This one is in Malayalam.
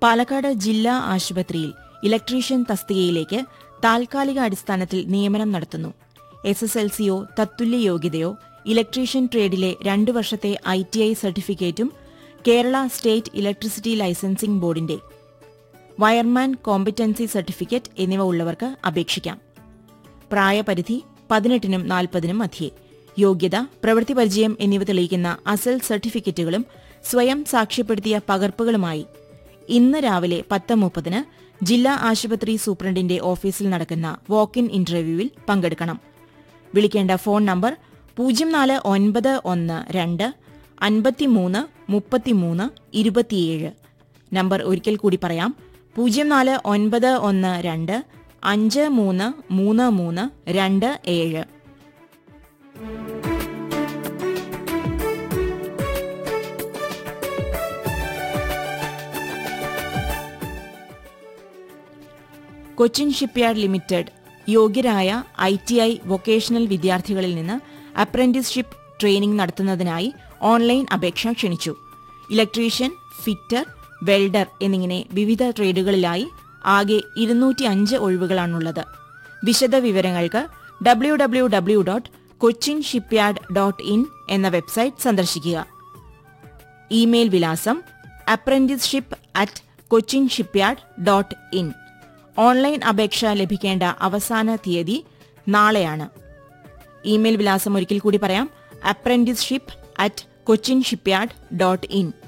പാലക്കാട് ജില്ലാ ആശുപത്രിയിൽ ഇലക്ട്രീഷ്യൻ തസ്തികയിലേക്ക് താൽക്കാലിക അടിസ്ഥാനത്തിൽ നിയമനം നടത്തുന്നു എസ് എസ് എൽ സിയോ തത്തുല്യ യോഗ്യതയോ ഇലക്ട്രീഷ്യൻ ട്രേഡിലെ രണ്ടു വർഷത്തെ ഐ ടി ഐ സർട്ടിഫിക്കറ്റും കേരള സ്റ്റേറ്റ് ഇലക്ട്രിസിറ്റി ലൈസൻസിംഗ് ബോർഡിന്റെ വയർമാൻ കോമ്പറ്റൻസി സർട്ടിഫിക്കറ്റ് എന്നിവ ഉള്ളവർക്ക് അപേക്ഷിക്കാം പ്രായപരിധി പതിനെട്ടിനും നാൽപ്പതിനും മധ്യേ യോഗ്യത പ്രവൃത്തി പരിചയം എന്നിവ തെളിയിക്കുന്ന അസൽ സർട്ടിഫിക്കറ്റുകളും സ്വയം സാക്ഷ്യപ്പെടുത്തിയ പകർപ്പുകളുമായി ഇന്ന് രാവിലെ പത്ത് മുപ്പതിന് ജില്ലാ ആശുപത്രി സൂപ്രണ്ടിന്റെ ഓഫീസിൽ നടക്കുന്ന വാക്ക് ഇൻ ഇന്റർവ്യൂവിൽ പങ്കെടുക്കണം വിളിക്കേണ്ട ഫോൺ നമ്പർ പൂജ്യം നാല് ഒൻപത് ഒന്ന് രണ്ട് അൻപത്തിമൂന്ന് മുപ്പത്തിമൂന്ന് ഇരുപത്തിയേഴ് നമ്പർ ഒരിക്കൽ കൂടി പറയാം പൂജ്യം നാല് ഒൻപത് ഒന്ന് രണ്ട് അഞ്ച് മൂന്ന് മൂന്ന് മൂന്ന് രണ്ട് ഏഴ് കൊച്ചിൻ ഷിപ്പ്യാർഡ് ലിമിറ്റഡ് യോഗ്യരായ ഐ ടി ഐ വൊക്കേഷണൽ വിദ്യാർത്ഥികളിൽ നിന്ന് അപ്രന്റീസ്ഷിപ്പ് ട്രെയിനിംഗ് നടത്തുന്നതിനായി ഓൺലൈൻ അപേക്ഷ ക്ഷണിച്ചു ഇലക്ട്രീഷ്യൻ ഫിറ്റർ വെൽഡർ എന്നിങ്ങനെ വിവിധ ട്രേഡുകളിലായി ആകെ ഇരുന്നൂറ്റി അഞ്ച് ഒഴിവുകളാണുള്ളത് വിശദ വിവരങ്ങൾക്ക് W W W dot Cochin shipyard dot in എന്ന വെബ്സൈറ്റ് സന്ദർശിക്കുക ഇമെയിൽ വിലാസം apprenticeship at Cochin shipyard dot in online അപേക്ഷ ലഭിക്കേണ്ട അവസാന തീയതി നാളെയാണ് ഇമെയിൽ വിലാസം ഒരിക്കൽ കൂടി പറയാം apprenticeship at Cochin shipyard dot in